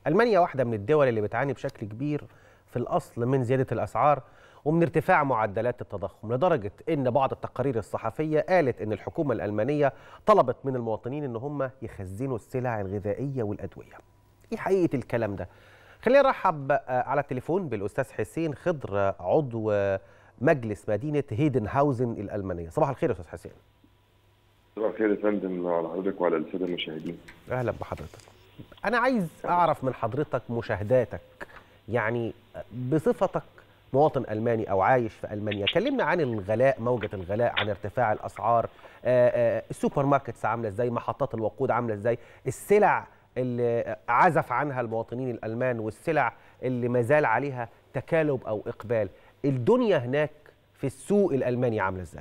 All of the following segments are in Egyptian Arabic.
المانيا واحده من الدول اللي بتعاني بشكل كبير في الاصل من زياده الاسعار ومن ارتفاع معدلات التضخم لدرجه ان بعض التقارير الصحفيه قالت ان الحكومه الالمانيه طلبت من المواطنين ان هم يخزنوا السلع الغذائيه والادويه. ايه حقيقه الكلام ده؟ خلينا نرحب على التليفون بالاستاذ حسين خضر عضو مجلس مدينه هيدنهاوزن الالمانيه. صباح الخير يا استاذ حسين. صباح الخير يا فندم على حضرتك وعلى الساده المشاهدين. اهلا بحضرتك. انا عايز اعرف من حضرتك مشاهداتك يعني بصفتك مواطن الماني او عايش في المانيا كلمنا عن الغلاء موجه الغلاء عن ارتفاع الاسعار السوبر ماركتس عامله ازاي محطات الوقود عامله ازاي السلع اللي عزف عنها المواطنين الالمان والسلع اللي ما زال عليها تكالب او اقبال الدنيا هناك في السوق الالماني عامله ازاي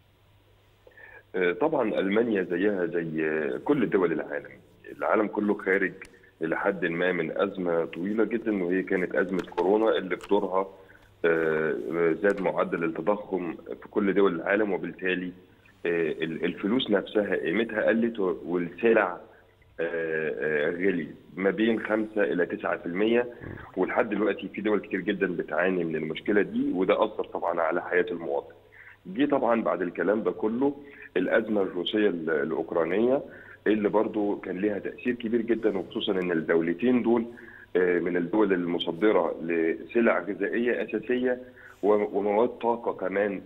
طبعا المانيا زيها زي كل دول العالم العالم كله خارج الى حد ما من ازمه طويله جدا وهي كانت ازمه كورونا اللي بدورها زاد معدل التضخم في كل دول العالم وبالتالي الفلوس نفسها قيمتها قلت والسلع غلي ما بين 5 الى 9% ولحد دلوقتي في دول كتير جدا بتعاني من المشكله دي وده اثر طبعا على حياه المواطن. جه طبعا بعد الكلام ده كله الازمه الروسيه الاوكرانيه اللي برضو كان ليها تاثير كبير جدا وخصوصا ان الدولتين دول من الدول المصدره لسلع غذائيه اساسيه ومواد طاقه كمان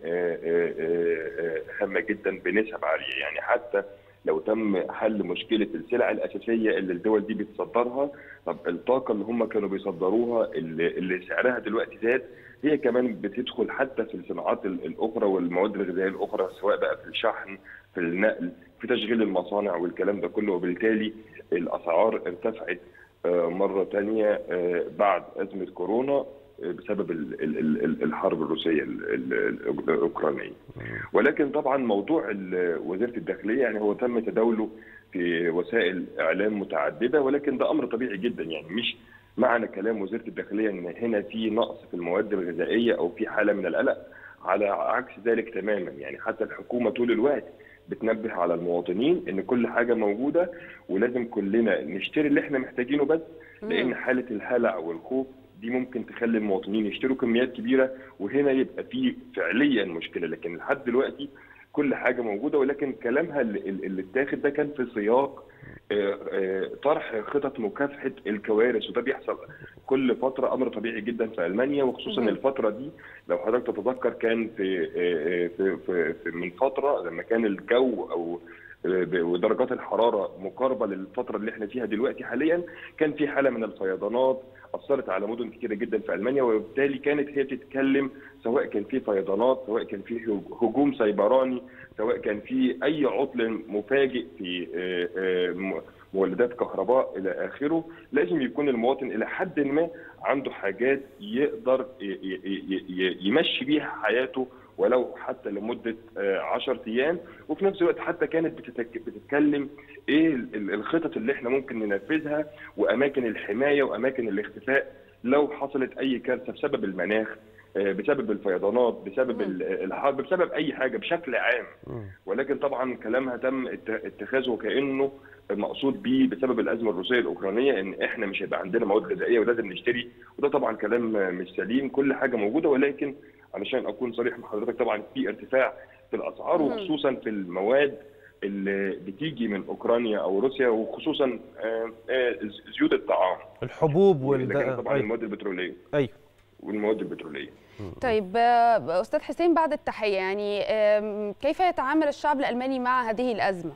هامه جدا بنسب عاليه يعني حتى لو تم حل مشكله السلع الاساسيه اللي الدول دي بتصدرها طب الطاقه اللي هم كانوا بيصدروها اللي, اللي سعرها دلوقتي زاد هي كمان بتدخل حتى في الصناعات الاخرى والمواد الغذائيه الاخرى سواء بقى في الشحن في النقل في تشغيل المصانع والكلام ده كله وبالتالي الاسعار ارتفعت مره ثانيه بعد ازمه كورونا بسبب الحرب الروسيه الاوكرانيه ولكن طبعا موضوع وزاره الداخليه يعني هو تم تداوله في وسائل اعلام متعدده ولكن ده امر طبيعي جدا يعني مش معنى كلام وزاره الداخليه ان هنا في نقص في المواد الغذائيه او في حاله من القلق على عكس ذلك تماما يعني حتى الحكومه طول الوقت بتنبه على المواطنين ان كل حاجه موجوده ولازم كلنا نشتري اللي احنا محتاجينه بس لان حاله الهلع والخوف دي ممكن تخلي المواطنين يشتروا كميات كبيره وهنا يبقى في فعليا مشكله لكن لحد دلوقتي كل حاجه موجوده ولكن كلامها اللي اتاخد ده كان في سياق طرح خطط مكافحه الكوارث وده بيحصل كل فتره امر طبيعي جدا في المانيا وخصوصا الفتره دي لو حضرتك تتذكر كان في في, في, في من فتره لما كان الجو او ودرجات الحراره مقاربه للفتره اللي احنا فيها دلوقتي حاليا كان في حاله من الفيضانات اثرت على مدن كثيره جدا في المانيا وبالتالي كانت هي بتتكلم سواء كان في فيضانات سواء كان في هجوم سيبراني سواء كان في اي عطل مفاجئ في مولدات كهرباء الى اخره لازم يكون المواطن الى حد ما عنده حاجات يقدر يمشي بيها حياته ولو حتى لمده 10 ايام وفي نفس الوقت حتى كانت بتتكلم ايه الخطط اللي احنا ممكن ننفذها واماكن الحمايه واماكن الاختفاء لو حصلت اي كارثه بسبب المناخ بسبب الفيضانات بسبب الحرب بسبب اي حاجه بشكل عام ولكن طبعا كلامها تم اتخاذه كانه المقصود بيه بسبب الازمه الروسيه الاوكرانيه ان احنا مش هيبقى عندنا مواد غذائيه ولازم نشتري وده طبعا كلام مش سليم كل حاجه موجوده ولكن علشان اكون صريح مع حضرتك طبعا في ارتفاع في الاسعار وخصوصا في المواد اللي بتيجي من اوكرانيا او روسيا وخصوصا زيوت الطعام الحبوب وال طبعا المواد البتروليه ايوه والمواد البتروليه طيب استاذ حسين بعد التحيه يعني كيف يتعامل الشعب الالماني مع هذه الازمه؟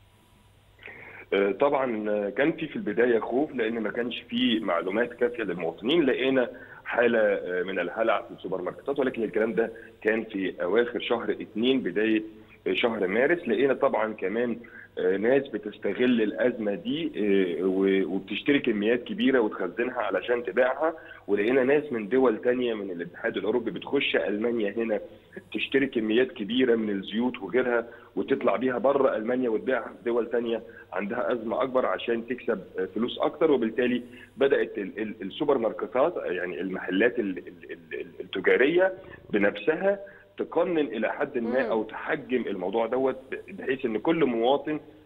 طبعا كان في في البدايه خوف لان ما كانش في معلومات كافيه للمواطنين لقينا حاله من الهلع في السوبر ماركتات ولكن الكلام ده كان في اواخر شهر اثنين بدايه شهر مارس لقينا طبعا كمان ناس بتستغل الازمه دي وبتشتري كميات كبيره وتخزنها علشان تبيعها ولقينا ناس من دول تانية من الاتحاد الاوروبي بتخش المانيا هنا تشتري كميات كبيره من الزيوت وغيرها وتطلع بيها بره المانيا وتبيعها في دول تانية عندها ازمه اكبر عشان تكسب فلوس اكتر وبالتالي بدات السوبر ماركتات يعني المحلات التجاريه بنفسها تقنن الى حد ما او تحجم الموضوع دوت بحيث ان كل مواطن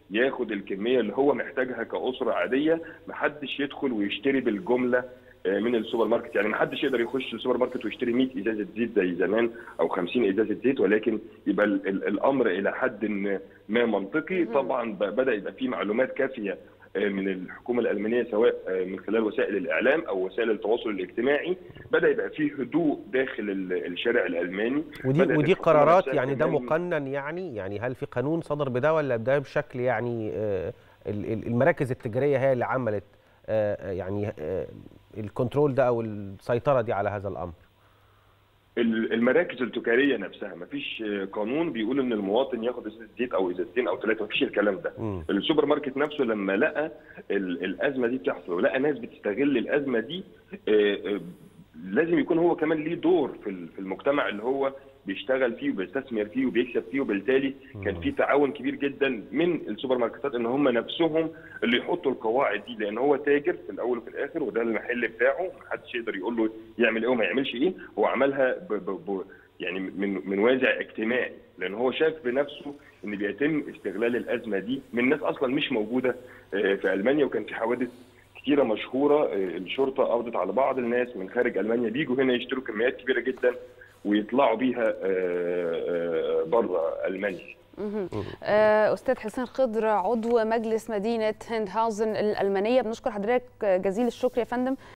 ياخد الكميه اللي هو محتاجها كاسره عاديه محدش يدخل ويشتري بالجمله آه، من السوبر ماركت يعني محدش يقدر يخش السوبر ماركت ويشتري 100 ازازه زيت زي زمان او 50 ازازه زيت ولكن يبقى ال- ال- الامر الى حد ما منطقي طبعا ب- بدا يبقى في معلومات كافيه آه، من الحكومه الالمانيه سواء آه، من خلال وسائل الاعلام او وسائل التواصل الاجتماعي بدا يبقى في هدوء داخل ال- الشارع الالماني ودي بدأت ودي الحكومة قرارات نفسها يعني ده كمان- مقنن يعني يعني هل في قانون صدر بده ولا ده بشكل يعني آه، ال- ال- المراكز التجاريه هي اللي عملت آه، يعني آه، الكنترول ده او السيطره دي على هذا الامر ال- المراكز التجاريه نفسها ما فيش قانون بيقول ان المواطن ياخد ازازه زيت او ازازتين او ثلاثه ما فيش الكلام ده مم. السوبر ماركت نفسه لما لقى ال- الازمه دي بتحصل ولقى ناس بتستغل الازمه دي آه، آه، لازم يكون هو كمان ليه دور في ال- في المجتمع اللي هو بيشتغل فيه وبيستثمر فيه وبيكسب فيه وبالتالي كان في تعاون كبير جدا من السوبر ماركتات ان هم نفسهم اللي يحطوا القواعد دي لان هو تاجر في الاول وفي الاخر وده المحل بتاعه محدش يقدر يقول له يعمل ايه وما يعملش ايه هو عملها ب ب ب يعني من من وازع اجتماعي لان هو شاف بنفسه ان بيتم استغلال الازمه دي من ناس اصلا مش موجوده آه، في المانيا وكان في حوادث كتيره مشهوره آه، الشرطه قبضت على بعض الناس من خارج المانيا بيجوا هنا يشتروا كميات كبيره جدا ويطلعوا بيها بره المانيا مهم. آه، استاذ حسين خضر عضو مجلس مدينه هندهاوزن الالمانيه بنشكر حضرتك جزيل الشكر يا فندم